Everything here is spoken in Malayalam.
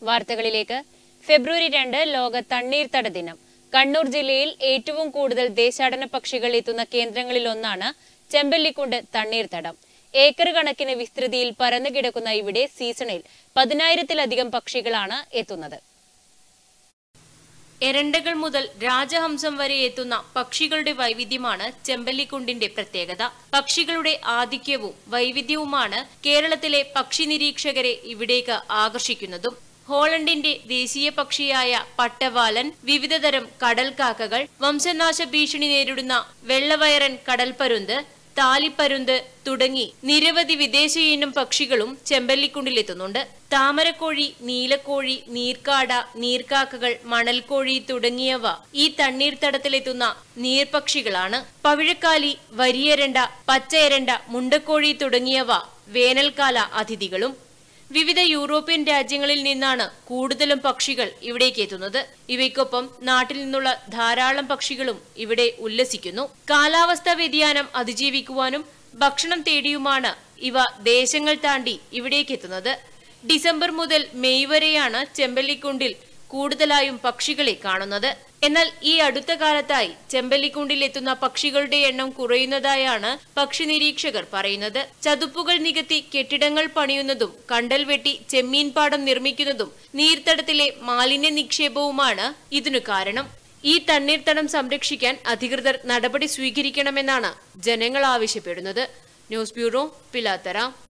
വാർത്തകളിലേക്ക് ഫെബ്രുവരി രണ്ട് ലോക തണ്ണീർത്തട ദിനം കണ്ണൂർ ജില്ലയിൽ ഏറ്റവും കൂടുതൽ ദേശാടന പക്ഷികൾ എത്തുന്ന കേന്ദ്രങ്ങളിൽ ഒന്നാണ് ചെമ്പല്ലിക്കുണ്ട് തണ്ണീർത്തടം ഏക്കർ കണക്കിന് വിസ്തൃതിയിൽ പരന്നു കിടക്കുന്ന ഇവിടെ സീസണിൽ പതിനായിരത്തിലധികം പക്ഷികളാണ് എത്തുന്നത് എരണ്ടകൾ മുതൽ രാജഹംസം വരെ എത്തുന്ന പക്ഷികളുടെ വൈവിധ്യമാണ് ചെമ്പല്ലിക്കുണ്ടിന്റെ പ്രത്യേകത പക്ഷികളുടെ ആധിക്യവും വൈവിധ്യവുമാണ് കേരളത്തിലെ പക്ഷി നിരീക്ഷകരെ ഇവിടേക്ക് ആകർഷിക്കുന്നതും ഹോളണ്ടിന്റെ ദേശീയ പക്ഷിയായ പട്ടവാലൻ വിവിധതരം കടൽക്കാക്കകൾ വംശനാശ ഭീഷണി നേരിടുന്ന വെള്ളവയറൻ കടൽപ്പരുന്ത് താലിപ്പരുന്ത് തുടങ്ങി നിരവധി വിദേശ ഇനം പക്ഷികളും ചെമ്പല്ലിക്കുണ്ടിലെത്തുന്നുണ്ട് താമരക്കോഴി നീലക്കോഴി നീർക്കാട നീർക്കാക്കകൾ മണൽക്കോഴി തുടങ്ങിയവ ഈ തണ്ണീർത്തടത്തിലെത്തുന്ന നീർപക്ഷികളാണ് പവിഴക്കാലി വരിയരണ്ട പച്ചയരണ്ട മുണ്ടക്കോഴി തുടങ്ങിയവ വേനൽക്കാല അതിഥികളും വിവിധ യൂറോപ്യൻ രാജ്യങ്ങളിൽ നിന്നാണ് കൂടുതലും പക്ഷികൾ ഇവിടേക്ക് എത്തുന്നത് ഇവയ്ക്കൊപ്പം നാട്ടിൽ നിന്നുള്ള ധാരാളം പക്ഷികളും ഇവിടെ ഉല്ലസിക്കുന്നു കാലാവസ്ഥാ വ്യതിയാനം അതിജീവിക്കുവാനും ഭക്ഷണം തേടിയുമാണ് ഇവ ദേശങ്ങൾ താണ്ടി ഇവിടേക്ക് എത്തുന്നത് ഡിസംബർ മുതൽ മെയ് വരെയാണ് ചെമ്പല്ലിക്കുണ്ടിൽ കൂടുതലായും പക്ഷികളെ കാണുന്നത് എന്നാൽ ഈ അടുത്ത കാലത്തായി ചെമ്പല്ലിക്കുണ്ടിൽ എത്തുന്ന പക്ഷികളുടെ എണ്ണം കുറയുന്നതായാണ് പക്ഷി നിരീക്ഷകർ പറയുന്നത് ചതുപ്പുകൾ നികത്തി കെട്ടിടങ്ങൾ പണിയുന്നതും കണ്ടൽ വെട്ടി ചെമ്മീൻ പാടം നിർമ്മിക്കുന്നതും നീർത്തടത്തിലെ മാലിന്യ നിക്ഷേപവുമാണ് ഇതിനു കാരണം ഈ തണ്ണീർത്തടം സംരക്ഷിക്കാൻ അധികൃതർ നടപടി സ്വീകരിക്കണമെന്നാണ് ജനങ്ങൾ ആവശ്യപ്പെടുന്നത് ന്യൂസ് ബ്യൂറോ പിലാത്തറ